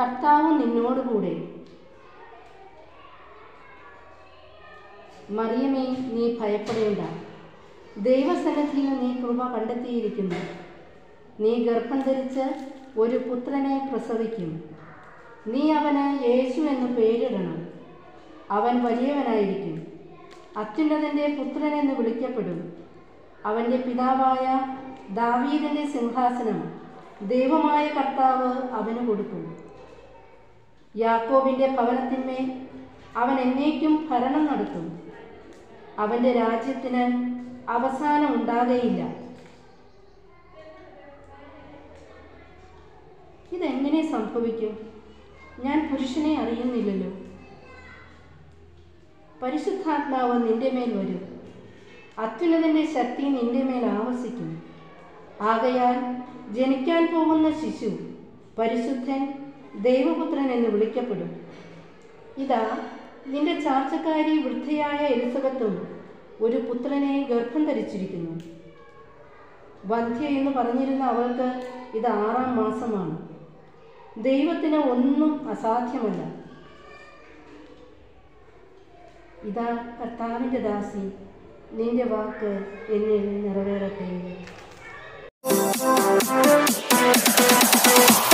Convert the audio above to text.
കർത്താവ് നിന്നോടുകൂടെ മറിയമേ നീ ഭയപ്പെടേണ്ട ദൈവസന്നിധിയിൽ നീ കൃപ കണ്ടെത്തിയിരിക്കുന്നു നീ ഗർഭം ധരിച്ച് ഒരു പുത്രനെ പ്രസവിക്കും നീ അവന് യേശു എന്ന് പേരിടണം അവൻ വലിയവനായിരിക്കും അത്യുന്നതൻ്റെ പുത്രൻ എന്ന് വിളിക്കപ്പെടും അവൻ്റെ പിതാവായ ദാവീദിൻ്റെ സിംഹാസനം ദൈവമായ കർത്താവ് അവന് കൊടുക്കും യാക്കോബിൻ്റെ ഭവനത്തിന്മേൽ അവൻ എന്നേക്കും ഭരണം നടത്തും അവൻ്റെ രാജ്യത്തിന് അവസാനം ഉണ്ടാകയില്ല ഇതെങ്ങനെ സംഭവിക്കും ഞാൻ പുരുഷനെ അറിയുന്നില്ലല്ലോ പരിശുദ്ധാത്മാവ് നിന്റെ മേൽ വരും അത്യുന്നതിൻ്റെ ശക്തി നിന്റെ മേൽ ആവസിക്കും ആകയാൽ ജനിക്കാൻ പോകുന്ന ശിശു പരിശുദ്ധൻ ദൈവപുത്രൻ എന്ന് വിളിക്കപ്പെടും ഇതാ നിന്റെ ചാർച്ചക്കാരി വൃദ്ധയായ എലിസബത്തും ഒരു പുത്രനെ ഗർഭം ധരിച്ചിരിക്കുന്നു വന്ധ്യ എന്ന് പറഞ്ഞിരുന്ന അവൾക്ക് ഇത് ആറാം മാസമാണ് ദൈവത്തിന് ഒന്നും അസാധ്യമല്ല ഇതാ കർത്താവിൻ്റെ ദാസി നിന്റെ വാക്ക് എന്നിൽ നിറവേറട്ടെ